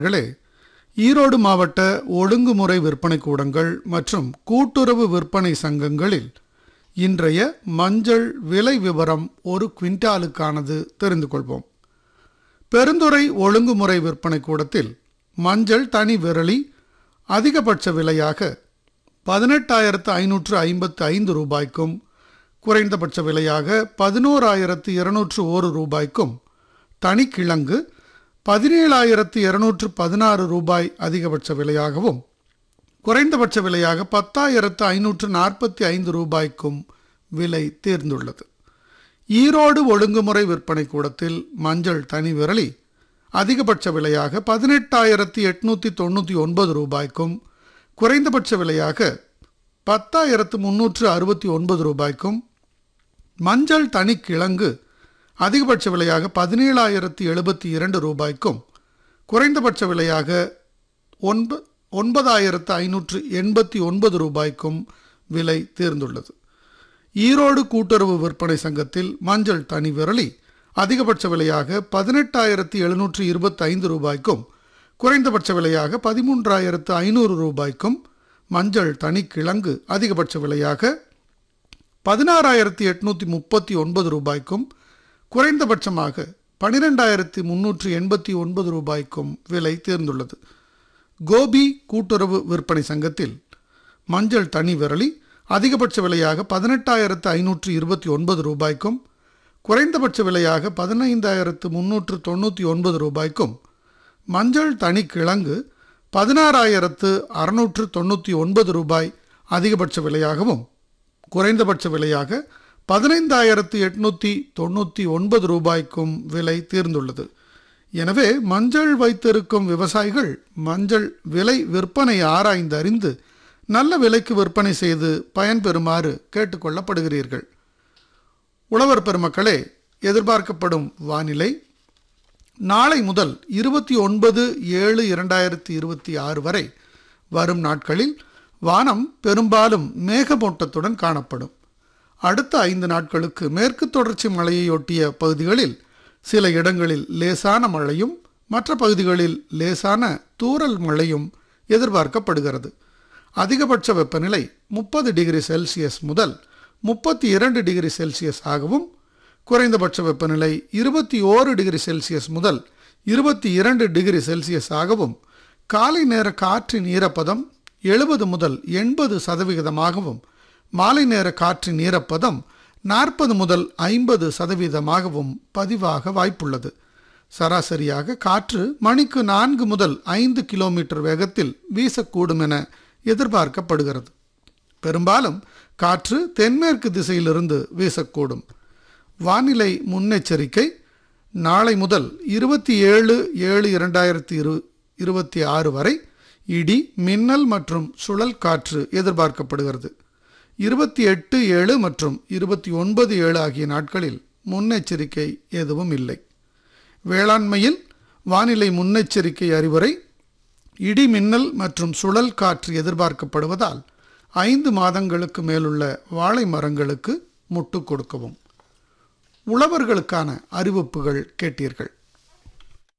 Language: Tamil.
களே ஈரோடு மாவட்ட ஒழுங்குமுறை விற்பனை கூடங்கள் மற்றும் கூட்டுறவு விற்பனை சங்கங்களில் இன்றைய மஞ்சள் விலை விவரம் ஒரு குவிண்டாலுக்கானது தெரிந்து கொள்வோம் பெருந்துறை ஒழுங்குமுறை விற்பனை கூடத்தில் மஞ்சள் தனி விரலி அதிகபட்ச விலையாக பதினெட்டாயிரத்து ஐநூற்று ஐம்பத்து ஐந்து ரூபாய்க்கும் குறைந்தபட்ச விலையாக பதினோராயிரத்து இருநூற்று ஒரு ரூபாய்க்கும் தனிக்கிழங்கு பதினேழாயிரத்து இருநூற்று பதினாறு ரூபாய் அதிகபட்ச விலையாகவும் குறைந்தபட்ச விலையாக பத்தாயிரத்து ஐநூற்று நாற்பத்தி ஐந்து ரூபாய்க்கும் விலை தேர்ந்துள்ளது ஈரோடு ஒழுங்குமுறை விற்பனை கூடத்தில் மஞ்சள் தனி விரலி அதிகபட்ச விலையாக பதினெட்டாயிரத்து எட்நூற்றி தொண்ணூற்றி ஒன்பது ரூபாய்க்கும் குறைந்தபட்ச விலையாக பத்தாயிரத்து முன்னூற்று அறுபத்தி ஒன்பது ரூபாய்க்கும் மஞ்சள் தனிக்கிழங்கு அதிகபட்ச விலையாக பதினேழாயிரத்து எழுபத்தி இரண்டு ரூபாய்க்கும் குறைந்தபட்ச விலையாக ஒன்ப ஒன்பதாயிரத்து ஐநூற்று எண்பத்தி ஒன்பது ரூபாய்க்கும் விலை தேர்ந்துள்ளது ஈரோடு கூட்டுறவு விற்பனை சங்கத்தில் மஞ்சள் தனி விரலி அதிகபட்ச விலையாக பதினெட்டாயிரத்து எழுநூற்று இருபத்தி ஐந்து ரூபாய்க்கும் குறைந்தபட்ச விலையாக பதிமூன்றாயிரத்து ஐநூறு ரூபாய்க்கும் மஞ்சள் தனிக்கிழங்கு அதிகபட்ச விலையாக பதினாறாயிரத்தி எட்நூற்றி முப்பத்தி ஒன்பது ரூபாய்க்கும் குறைந்தபட்சமாக பனிரெண்டாயிரத்தி முன்னூற்று எண்பத்தி ஒன்பது ரூபாய்க்கும் விலை தேர்ந்துள்ளது கோபி கூட்டுறவு விற்பனை சங்கத்தில் மஞ்சள் தனி விரலி அதிகபட்ச விலையாக பதினெட்டாயிரத்து ஐநூற்று இருபத்தி ஒன்பது ரூபாய்க்கும் குறைந்தபட்ச விலையாக பதினைந்தாயிரத்து முன்னூற்று தொண்ணூற்றி ஒன்பது ரூபாய்க்கும் மஞ்சள் தனி கிழங்கு பதினாறாயிரத்து அறுநூற்று தொண்ணூற்றி ஒன்பது ரூபாய் அதிகபட்ச விலையாகவும் குறைந்தபட்ச விலையாக பதினைந்தாயிரத்து எட்நூற்றி தொண்ணூற்றி ஒன்பது ரூபாய்க்கும் விலை தீர்ந்துள்ளது எனவே மஞ்சள் வைத்திருக்கும் விவசாயிகள் மஞ்சள் விலை விற்பனை ஆராய்ந்து அறிந்து நல்ல விலைக்கு விற்பனை செய்து பயன்பெறுமாறு கேட்டுக்கொள்ளப்படுகிறீர்கள் உழவர் பெருமக்களே எதிர்பார்க்கப்படும் வானிலை நாளை முதல் இருபத்தி ஒன்பது ஏழு இரண்டாயிரத்தி இருபத்தி ஆறு வரை வரும் நாட்களில் வானம் பெரும்பாலும் மேகமூட்டத்துடன் காணப்படும் அடுத்த ஐந்து நாட்களுக்கு மேற்கு தொடர்ச்சி மலையையொட்டிய பகுதிகளில் சில இடங்களில் லேசான மழையும் மற்ற பகுதிகளில் லேசான தூறல் மழையும் எதிர்பார்க்கப்படுகிறது அதிகபட்ச வெப்பநிலை முப்பது டிகிரி செல்சியஸ் முதல் முப்பத்தி இரண்டு டிகிரி செல்சியஸ் ஆகவும் குறைந்தபட்ச வெப்பநிலை இருபத்தி ஓரு டிகிரி செல்சியஸ் முதல் இருபத்தி இரண்டு டிகிரி செல்சியஸ் ஆகவும் காலை நேர காற்றின் ஈரப்பதம் எழுபது முதல் எண்பது சதவிகிதமாகவும் மாலை நேர காற்றின் ஈரப்பதம் நாற்பது முதல் ஐம்பது சதவீதமாகவும் பதிவாக வாய்ப்புள்ளது சராசரியாக காற்று மணிக்கு நான்கு முதல் ஐந்து கிலோமீட்டர் வேகத்தில் வீசக்கூடும் என எதிர்பார்க்கப்படுகிறது பெரும்பாலும் காற்று தென்மேற்கு திசையிலிருந்து வீசக்கூடும் வானிலை முன்னெச்சரிக்கை நாளை முதல் இருபத்தி ஏழு ஏழு இரண்டாயிரத்தி இரு இருபத்தி ஆறு வரை இடி மின்னல் மற்றும் சுழல் காற்று எதிர்பார்க்கப்படுகிறது இருபத்தி எட்டு ஏழு மற்றும் இருபத்தி ஒன்பது ஏழு ஆகிய நாட்களில் முன்னெச்சரிக்கை எதுவும் இல்லை வேளாண்மையில் வானிலை முன்னெச்சரிக்கை அறிவுரை இடி மின்னல் மற்றும் சுழல் காற்று எதிர்பார்க்கப்படுவதால் ஐந்து மாதங்களுக்கு மேலுள்ள வாழை மரங்களுக்கு முட்டு கொடுக்கவும் உழவர்களுக்கான அறிவிப்புகள் கேட்டீர்கள்